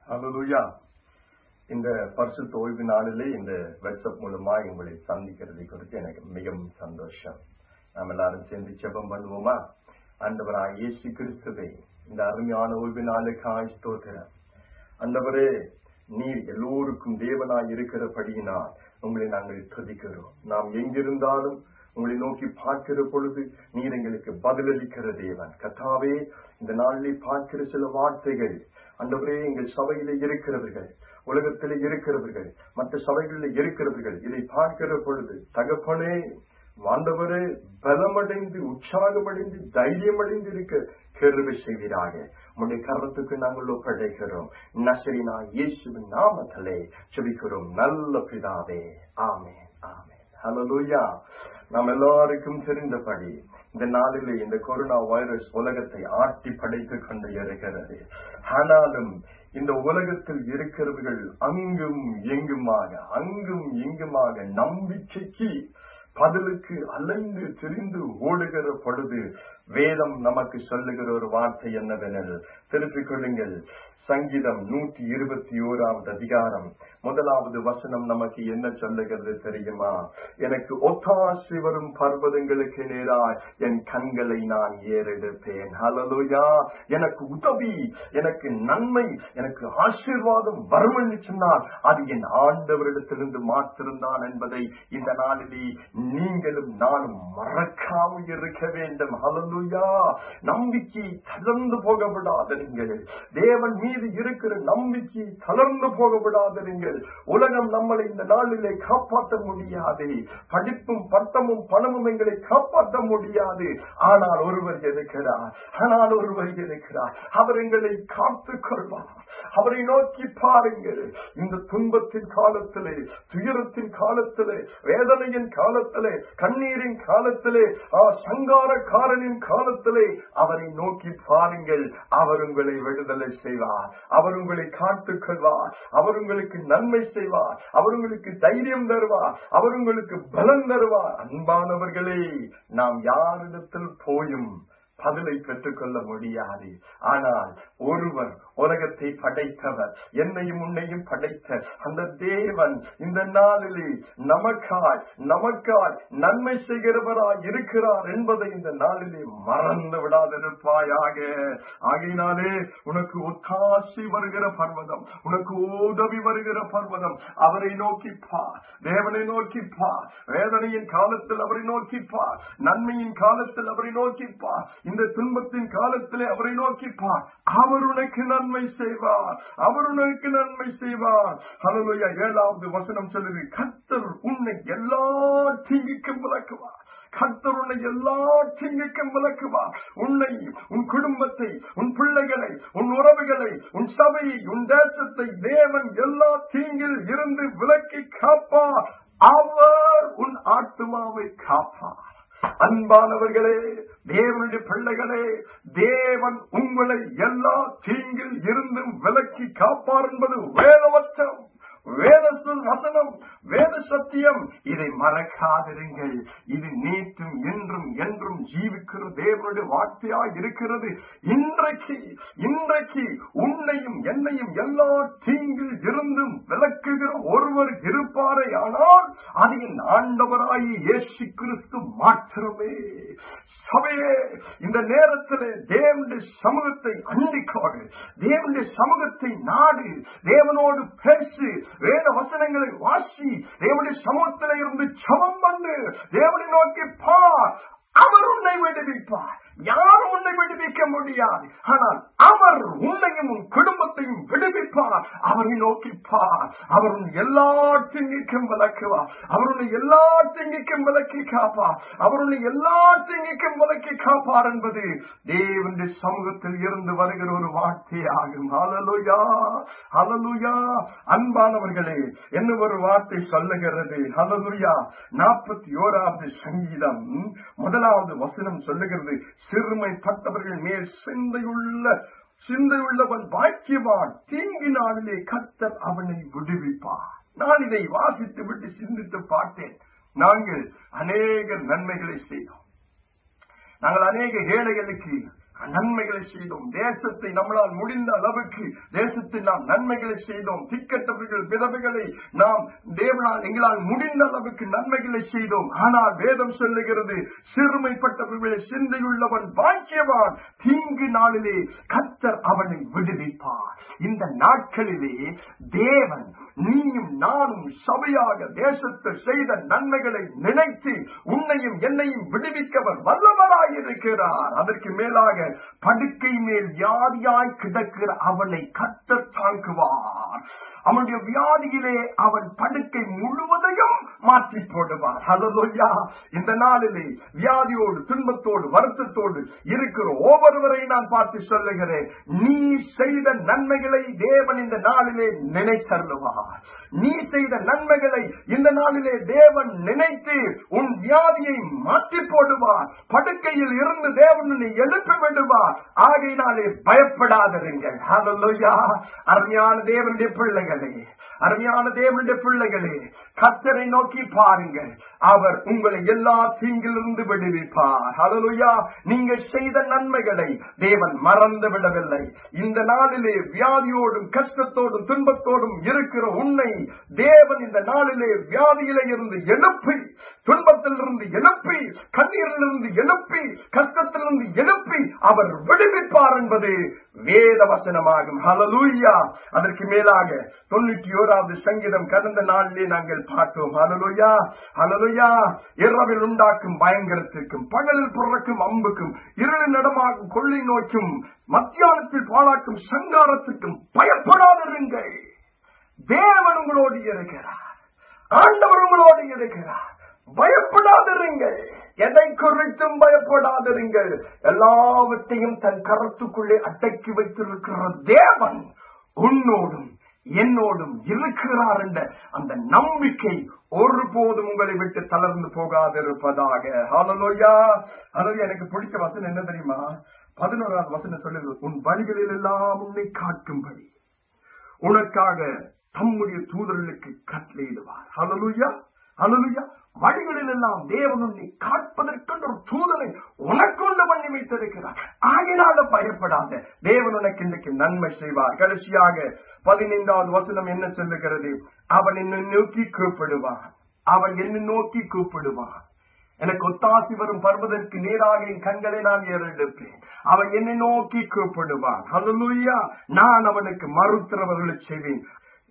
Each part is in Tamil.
ஹalleluya இந்த பரிசுத்த ஓய்வு நாளிலே இந்த வாட்ஸ்அப் மூலமா உங்களை சந்திக்கிறது குறித்து எனக்கு மிகவும் சந்தோஷம் நாம் எல்லாரும் சேர்ந்து ஜெபம் பண்ணுவோமா ஆண்டவராய் இயேசு கிறிஸ்துவே இந்த அருமையான ஓய்வு நாளுக்காய் ஸ்தோத்திரம் ஆண்டவரே நீர் எல்லோருக்கும் தேவனாய் இருக்கிறபடியினால் உங்களை நாங்கள் துதிக்கிறோம் நாம் எங்கிருந்தாலும் உங்களை நோக்கி பார்க்கிற பொழுது நீர் எங்களுக்கு பதிலளிக்கிற தேவன் கத்தாவே இந்த நாளிலே பார்க்கிற சில வார்த்தைகள் அண்டவரே எங்கள் சபையில இருக்கிறவர்கள் உலகத்திலே இருக்கிறவர்கள் மற்ற சபைகளில் இருக்கிறவர்கள் இதை பார்க்கிற பொழுது தகப்பனே ஆண்டவரே பலமடைந்து உற்சாகமடைந்து தைரியமடைந்து இருக்க கருவை செய்வீராக உடைய கரத்துக்கு நாங்கள் ஒப்படைக்கிறோம் நசரினா இயேசுவின் நாமத்திலே செபிக்கிறோம் நல்ல பிதாவே ஆமே ஆமே ஹலலூயா நாம் எல்லாருக்கும் தெரிந்தபடி இந்த நாளிலே இந்த கொரோனா வைரஸ் உலகத்தை ஆட்டி படைத்துக் கொண்டு இருக்கிறது ஆனாலும் இந்த உலகத்தில் இருக்கிறவர்கள் அங்கும் எங்குமாக அங்கும் இங்குமாக நம்பிக்கைக்கு பதிலுக்கு அலைந்து திரிந்து ஓடுகிற பொழுது வேதம் நமக்கு சொல்லுகிற ஒரு வார்த்தை என்னவெனில் திருப்பிக் கொள்ளுங்கள் சங்கீதம் நூற்றி இருபத்தி ஓராவது அதிகாரம் முதலாவது வசனம் நமக்கு என்ன சொல்லுகிறது தெரியுமா எனக்கு ஒத்தாசி வரும் பர்வதங்களுக்கு நேராய் என் கண்களை நான் ஏறெடுப்பேன் ஹலலுயா எனக்கு உதவி எனக்கு நன்மை எனக்கு ஆசீர்வாதம் வரும் என்று சொன்னால் அது என் ஆண்டவரிடத்திலிருந்து மாத்திருந்தான் என்பதை இந்த நாளிலே நீங்களும் நானும் மறக்காமல் இருக்க வேண்டும் ஹலலுயா நம்பிக்கை தளர்ந்து போக விடாதீர்கள் தேவன் மீது இருக்கிற நம்பிக்கை தளர்ந்து போக விடாதீர்கள் உலகம் நம்மளை இந்த நாளிலே காப்பாற்ற முடியாது படிப்பும் பட்டமும் பணமும் எங்களை காப்பாற்ற முடியாது ஆனால் ஒருவர் இருக்கிறார் ஆனால் ஒருவர் இருக்கிறார் அவர் எங்களை காத்துக் கொள்வார் அவரை நோக்கி பாருங்கள் இந்த துன்பத்தின் காலத்திலே துயரத்தின் காலத்திலே வேதனையின் காலத்திலே கண்ணீரின் காலத்திலே சங்காரக்காரனின் காலத்திலே அவரை நோக்கி பாருங்கள் அவர் உங்களை விடுதலை செய்வார் அவர் உங்களை காத்துக் கொள்வார் அவர் உங்களுக்கு நன்மை செய்வார் அவர் உங்களுக்கு தைரியம் தருவார் அவர் உங்களுக்கு பலம் தருவார் அன்பானவர்களே நாம் யாரிடத்தில் போயும் பதிலை பெற்றுக்கொள்ள முடியாது ஆனால் ஒருவர் உலகத்தை படைத்தவர் என்னையும் உன்னையும் படைத்த அந்த தேவன் இந்த நாளிலே நமக்காய் நமக்காய் நன்மை செய்கிறவராய் இருக்கிறார் என்பதை இந்த நாளிலே மறந்து விடாதிருப்பாயாக ஆகையினாலே உனக்கு ஒத்தாசி வருகிற பர்வதம் உனக்கு உதவி வருகிற பர்வதம் அவரை நோக்கிப்பா தேவனை நோக்கிப்பா வேதனையின் காலத்தில் அவரை நோக்கிப்பா நன்மையின் காலத்தில் அவரை நோக்கிப்பா இந்த துன்பத்தின் காலத்திலே அவரை நோக்கிப்பார் அவர் உனக்கு நன்மை செய்வார் அவர் உனக்கு நன்மை செய்வார் ஹலோயா ஏழாவது வசனம் சொல்லுது கத்தர் உன்னை எல்லா தீங்கிக்கும் விளக்குவார் கர்த்தர் உன்னை எல்லா தீங்குக்கும் விளக்குவார் உன்னை உன் குடும்பத்தை உன் பிள்ளைகளை உன் உறவுகளை உன் சபையை உன் தேசத்தை தேவன் எல்லா தீங்கில் இருந்து விலக்கி காப்பார் அவர் உன் ஆத்மாவை காப்பார் அன்பானவர்களே தேவனுடைய பிள்ளைகளே தேவன் உங்களை எல்லா தீங்கில் இருந்தும் விலக்கி காப்பார் என்பது வேதவச்சம் வேத வசனம் வேத சத்தியம் இதை மறக்காதிருங்கள் இது நேற்றும் என்றும் என்றும் ஜீவிக்கிற தேவனுடைய வார்த்தையாய் இருக்கிறது இன்றைக்கு இன்றைக்கு உன்னையும் என்னையும் எல்லா தீங்கில் இருந்தும் விளக்குகிற ஒருவர் இருப்பாரே ஆனால் அது என் ஆண்டவராயி இயேசு கிறிஸ்து மாத்திரமே சபையே இந்த நேரத்தில் தேவனுடைய சமூகத்தை அண்டிக்கோடு தேவனுடைய சமூகத்தை நாடு தேவனோடு பேசு வேத வசனங்களை வாசி தேவனுடைய சமூகத்தில் இருந்து சமம் பண்ணு தேவனை நோக்கி பார் அவர் உன்னை விடுவிப்பார் யாரும் உன்னை விடுவிக்க முடியாது ஆனால் அவர் உன்னையும் உன் குடும்பத்தையும் விடுவிப்பார் அவரை நோக்கிப்பார் அவர் உன் எல்லா திங்கிக்கும் விளக்குவார் அவர் உன்னை எல்லா திங்கிக்கும் விளக்கி காப்பார் அவர் உன்னை எல்லா திங்கிக்கும் விளக்கி காப்பார் என்பது தேவனுடைய சமூகத்தில் இருந்து வருகிற ஒரு வார்த்தையாகும் அலலுயா அலலுயா அன்பானவர்களே என்ன ஒரு வார்த்தை சொல்லுகிறது அலலுயா நாற்பத்தி ஓராவது சங்கீதம் முதலாவது வசனம் சொல்லுகிறது சிறுமைப்பட்டவர்கள் மேல் சிந்தையுள்ள சிந்தையுள்ளவன் பாக்கியவான் தீங்கி நாளிலே கத்தர் அவனை விடுவிப்பார் நான் இதை வாசித்து விட்டு சிந்தித்து பார்த்தேன் நாங்கள் அநேக நன்மைகளை செய்தோம் நாங்கள் அநேக ஏழைகளுக்கு நன்மைகளை செய்தோம் தேசத்தை நம்மளால் முடிந்த அளவுக்கு தேசத்தில் நாம் நன்மைகளை செய்தோம் திக்கட்டவர்கள் விதவைகளை நாம் தேவனால் எங்களால் முடிந்த அளவுக்கு நன்மைகளை செய்தோம் ஆனால் வேதம் சொல்லுகிறது சிறுமைப்பட்டவர்களை சிந்தையுள்ளவன் பாக்கியவான் தீங்கு நாளிலே கத்தர் அவனை விடுவிப்பார் இந்த நாட்களிலே தேவன் நீயும் நானும் சபையாக தேசத்தில் செய்த நன்மைகளை நினைத்து உன்னையும் என்னையும் விடுவிக்கவர் வல்லவராயிருக்கிறார் அதற்கு மேலாக படுக்கை மேல் வியாதியாய் கிடக்கிற அவனை கத்த தாங்குவார் அவனுடைய வியாதியிலே அவன் படுக்கை முழுவதையும் மாற்றி போடுவார் ஹலோயா இந்த நாளிலே வியாதியோடு துன்பத்தோடு வருத்தத்தோடு இருக்கிற ஒவ்வொருவரை நான் பார்த்து சொல்லுகிறேன் நீ செய்த நன்மைகளை தேவன் இந்த நாளிலே நினைத்தருளுவார் நீ செய்த நன்மைகளை இந்த நாளிலே தேவன் நினைத்து உன் வியாதியை மாற்றி போடுவார் படுக்கையில் இருந்து தேவன் உன்னை எழுப்பி விடுவார் ஆகையினாலே பயப்படாதிருங்கள் ஹalleluya அருமையான தேவனுடைய பிள்ளைகளே அருமையான தேவனுடைய பிள்ளைகளே கத்தரை நோக்கி பாருங்கள் அவர் உங்களை எல்லா தீங்கிலிருந்து விடுவிப்பார் ஹalleluya நீங்கள் செய்த நன்மைகளை தேவன் மறந்து விடவில்லை இந்த நாளிலே வியாதியோடும் கஷ்டத்தோடும் துன்பத்தோடும் இருக்கிற உன்னை தேவன் இந்த நாளிலே வியாதியிலே இருந்து எழுப்பி துன்பத்திலிருந்து எழுப்பி கண்ணீரிலிருந்து எழுப்பி கஷ்டத்திலிருந்து எழுப்பி அவர் விடுவிப்பார் என்பது வேத வசனமாகும் ஹலலூயா அதற்கு மேலாக தொண்ணூற்றி ஓராவது சங்கீதம் கடந்த நாளிலே நாங்கள் பார்த்தோம் ஹலலுயா ஹலலுயா இரவில் உண்டாக்கும் பயங்கரத்திற்கும் பகலில் பிறக்கும் அம்புக்கும் இருளில் நடமாகும் கொள்ளை நோய்க்கும் மத்தியானத்தில் பாழாக்கும் சங்காரத்துக்கும் பயப்படாதிருங்கள் தேவன் உங்களோடு இருக்கிறார் ஆண்டவர் உங்களோடு இருக்கிறார் பயப்படாதிருங்கள் எதை குறித்தும் பயப்படாதிருங்கள் எல்லாவற்றையும் தன் கரத்துக்குள்ளே அடக்கி வைத்திருக்கிற தேவன் உன்னோடும் என்னோடும் இருக்கிறார் என்ற அந்த நம்பிக்கை ஒருபோதும் உங்களை விட்டு தளர்ந்து போகாதிருப்பதாக ஹalleluya அதாவது எனக்கு பிடிச்ச வசனம் என்ன தெரியுமா பதினோராவது வசனம் சொல்லுது உன் வழிகளில் எல்லாம் உன்னை காட்டும்படி உனக்காக தம்முடைய தூதர்களுக்கு கட்டளையிடுவார் ஹalleluya ஹalleluya வழிகளில் எல்லாம் தேவன் உன்னை காட்பதற்கென்ற ஒரு தூதனை உனக்கொண்டு பண்ணி வைத்திருக்கிறார் ஆகினாலும் பயப்படாத தேவன் உனக்கு இன்றைக்கு நன்மை செய்வார் கடைசியாக பதினைந்தாவது வசனம் என்ன சொல்லுகிறது அவன் என்னை நோக்கி கூப்பிடுவான் அவன் என்னை நோக்கி கூப்பிடுவான் எனக்கு ஒத்தாசி வரும் பருவதற்கு நேராக என் கண்களை நான் ஏறெடுப்பேன் அவன் என்னை நோக்கி கூப்பிடுவான் ஹalleluya நான் அவனுக்கு மறுத்தரவர்களுக்கு செய்வேன்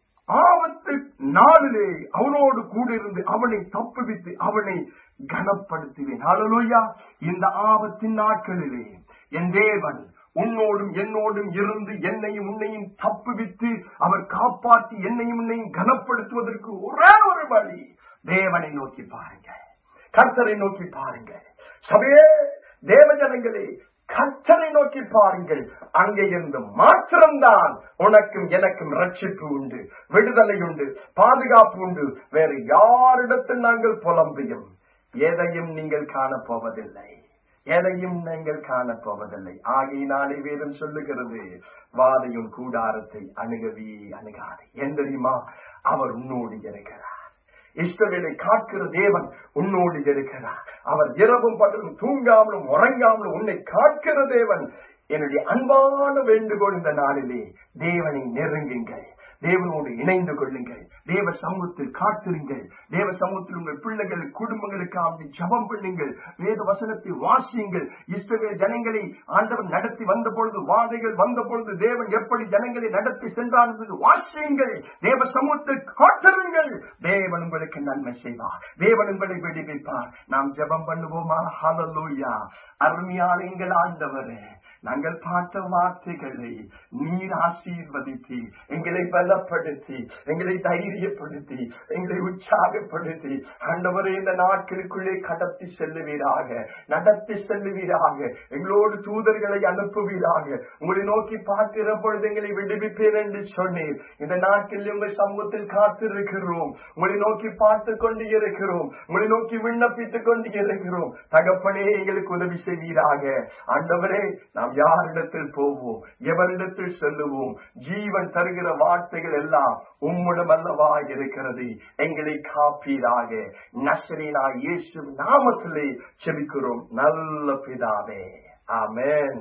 ஆபத்து நாளிலே அவனோடு கூட இருந்து அவனை தப்புவித்து அவனை கனப்படுத்துவேன் ஹalleluya இந்த ஆபத்தின் நாட்களிலே என் தேவன் உன்னோடும் என்னோடும் இருந்து என்னையும் உன்னையும் தப்புவித்து அவர் காப்பாற்றி என்னையும் உன்னையும் கனப்படுத்துவதற்கு ஒரே ஒரு வழி தேவனை நோக்கி பாருங்கள் கர்த்தரை நோக்கி பாருங்கள் சபையே தேவஜனங்களே கர்த்தரை நோக்கி பாருங்கள் அங்கே இருந்து மாத்திரம்தான் உனக்கும் எனக்கும் ரட்சிப்பு உண்டு விடுதலை உண்டு பாதுகாப்பு உண்டு வேறு யாரிடத்தில் நாங்கள் புலம்பியும் எதையும் நீங்கள் காணப்போவதில்லை எதையும் நீங்கள் காணப்போவதில்லை ஆகையினாலே வேதம் சொல்லுகிறது வாதையும் கூடாரத்தை அணுகவே அணுகாது என் தெரியுமா அவர் உன்னோடு இருக்கிறார் இஷ்டவேலை காக்கிற தேவன் உன்னோடு இருக்கிறார் அவர் இரவும் பகலும் தூங்காமலும் உறங்காமலும் உன்னை காக்கிற தேவன் என்னுடைய அன்பான வேண்டுகோள் இந்த நாளிலே தேவனை நெருங்குங்கள் தேவனோடு இணைந்து கொள்ளுங்கள் தேவ சமூகத்தில் காத்திருங்கள் தேவ சமூகத்தில் உங்கள் பிள்ளைகள் குடும்பங்களுக்காக ஜபம் பண்ணுங்கள் வேத வசனத்தை வாசியுங்கள் இஸ்ரவேல் ஜனங்களை ஆண்டவர் நடத்தி வந்த பொழுது வாதைகள் வந்த பொழுது தேவன் எப்படி ஜனங்களை நடத்தி சென்றார் என்பது வாசியுங்கள் தேவ சமூகத்தில் காத்திருங்கள் தேவன் உங்களுக்கு நன்மை செய்வார் தேவன் உங்களை விடுவிப்பார் நாம் ஜபம் பண்ணுவோமா ஹalleluya அருமையான எங்கள் ஆண்டவரே நாங்கள் பார்த்த வார்த்தைகளை நீர் ஆசீர்வதித்து எங்களை பலப்படுத்தி எங்களை தைரியப்படுத்தி எங்களை உற்சாகப்படுத்தி ஆண்டவரே இந்த நாட்களுக்குள்ளே கடத்தி செல்லுவீராக நடத்தி செல்லுவீராக எங்களோடு தூதர்களை அனுப்புவீராக உங்களை நோக்கி பார்க்கிற பொழுது எங்களை விடுவிப்பேன் என்று சொன்னீர் இந்த நாட்களில் உங்கள் சமூகத்தில் காத்திருக்கிறோம் உங்களை நோக்கி பார்த்து கொண்டு இருக்கிறோம் உங்களை நோக்கி விண்ணப்பித்துக் கொண்டு இருக்கிறோம் தகப்பனே எங்களுக்கு உதவி செய்வீராக ஆண்டவரே நாம் யாரிடத்தில் போவோம் எவரிடத்தில் செல்லுவோம் ஜீவன் தருகிற வார்த்தைகள் எல்லாம் உம்மிடம் அல்லவா இருக்கிறது எங்களை காப்பீராக நசரீனா இயேசு நாமத்திலே செபிக்கிறோம் நல்ல பிதாவே ஆமென்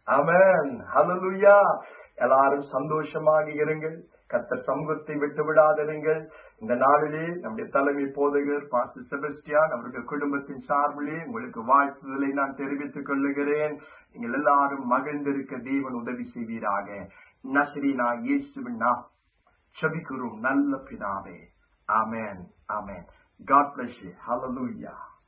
ஆமென் ஹalleluya எல்லாரும் சந்தோஷமாக இருங்கள் கர்த்தர் சமூகத்தை விட்டு விடாதிருங்கள் இந்த நாளிலே நம்முடைய தலைமை போதகர் பாஸ்டர் செபஸ்டியான் அவருடைய குடும்பத்தின் சார்பிலே உங்களுக்கு வாழ்த்துதலை நான் தெரிவித்துக் கொள்ளுகிறேன் நீங்கள் எல்லாரும் மகிழ்ந்திருக்க தேவன் உதவி செய்வீராக நசரீனா இயேசுவின் நாம் செபிக்கிறோம் நல்ல பிதாவே ஆமென் ஆமென் God bless you. Hallelujah.